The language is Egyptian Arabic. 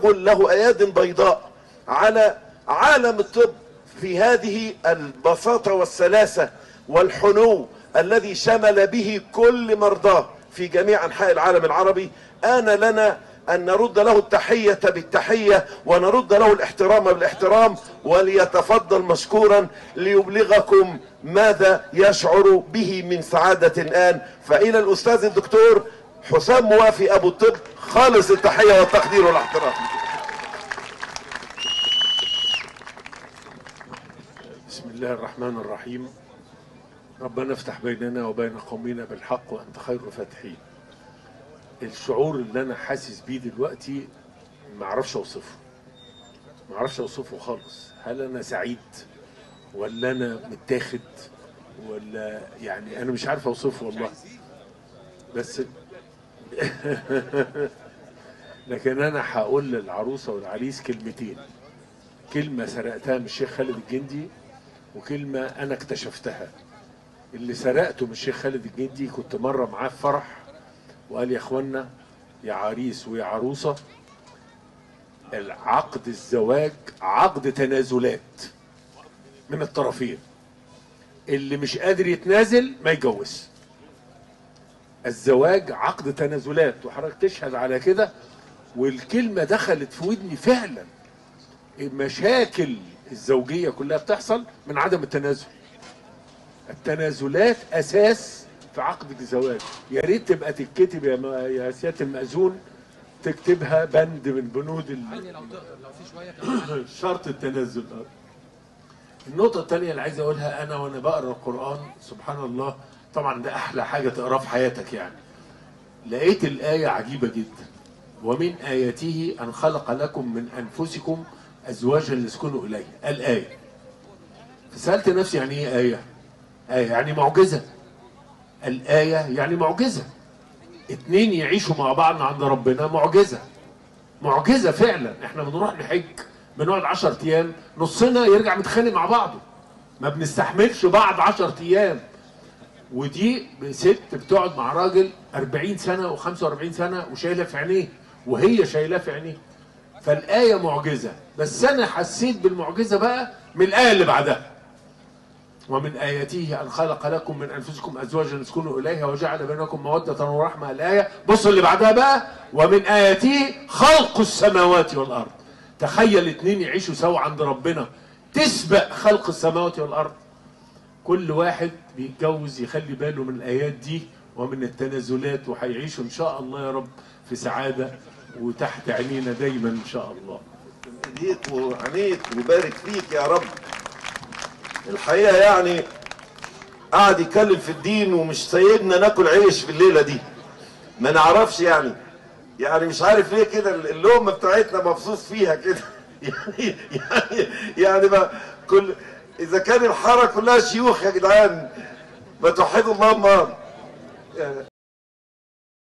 قل له اياد بيضاء على عالم الطب في هذه البساطة والسلاسة والحنو الذي شمل به كل مرضاه في جميع انحاء العالم العربي آن لنا ان نرد له التحية بالتحية ونرد له الاحترام بالاحترام وليتفضل مشكورا ليبلغكم ماذا يشعر به من سعادة الان فالى الاستاذ الدكتور حسام موافي ابو الطب خالص التحية والتقدير والاحترام بسم الله الرحمن الرحيم ربنا افتح بيننا وبين قومنا بالحق وانت خير الفاتحين الشعور اللي انا حاسس بيه دلوقتي ما اعرفش اوصفه ما اعرفش اوصفه خالص هل انا سعيد ولا انا متاخد ولا يعني انا مش عارف اوصفه والله بس لكن انا هقول للعروسه والعريس كلمتين كلمه سرقتها من الشيخ خالد الجندي وكلمه انا اكتشفتها اللي سرقته من الشيخ خالد الجندي كنت مره معاه في فرح وقال يا اخوانا يا عريس ويا عروسه العقد الزواج عقد تنازلات من الطرفين اللي مش قادر يتنازل ما يتجوز الزواج عقد تنازلات وحضرتك تشهد على كده والكلمه دخلت في ودني فعلا المشاكل الزوجيه كلها بتحصل من عدم التنازل التنازلات اساس في عقد الزواج يا ريت تبقى تتكتب يا ما- يا سياده المأذون تكتبها بند من بنود ال- شرط التنازل آه. النقطة الثانية اللي عايز أقولها أنا وأنا بقرأ القرآن سبحان الله طبعا ده أحلى حاجة تقراها في حياتك يعني لقيت الآية عجيبة جدا ومن آياته أن خلق لكم من أنفسكم أزواجا لتسكنوا إليها الآية فسألت نفسي يعني إيه آية؟ آية يعني معجزة الآية يعني معجزة اتنين يعيشوا مع بعض عند ربنا معجزة معجزة فعلا احنا بنروح نحج بنقعد 10 ايام نصنا يرجع متخانق مع بعضه ما بنستحملش بعض 10 ايام ودي ست بتقعد مع راجل 40 سنة و45 سنة وشايلة في عينيه وهي شايلاه في عينيه فالآية معجزة بس أنا حسيت بالمعجزة بقى من الآية اللي بعدها ومن آياته أن خلق لكم من أنفسكم أزواجا لتسكنوا إليها وجعل بينكم مودة ورحمة الآية بص اللي بعدها بقى ومن آياته خلق السماوات والأرض تخيل اتنين يعيشوا سوا عند ربنا تسبق خلق السماوات والأرض كل واحد بيتجوز يخلي باله من الآيات دي ومن التنازلات وهيعيشوا إن شاء الله يا رب في سعادة وتحت عينينا دايما إن شاء الله ايديك وعينيك وبارك فيك يا رب الحقيقه يعني قعد يتكلم في الدين ومش سايبنا ناكل عيش في الليله دي ما نعرفش يعني يعني مش عارف ليه كده اللقمه بتاعتنا مبسوط فيها كده يعني يعني يعني ما كل اذا كان الحاره كلها شيوخ يا جدعان ما توحدوا الله امال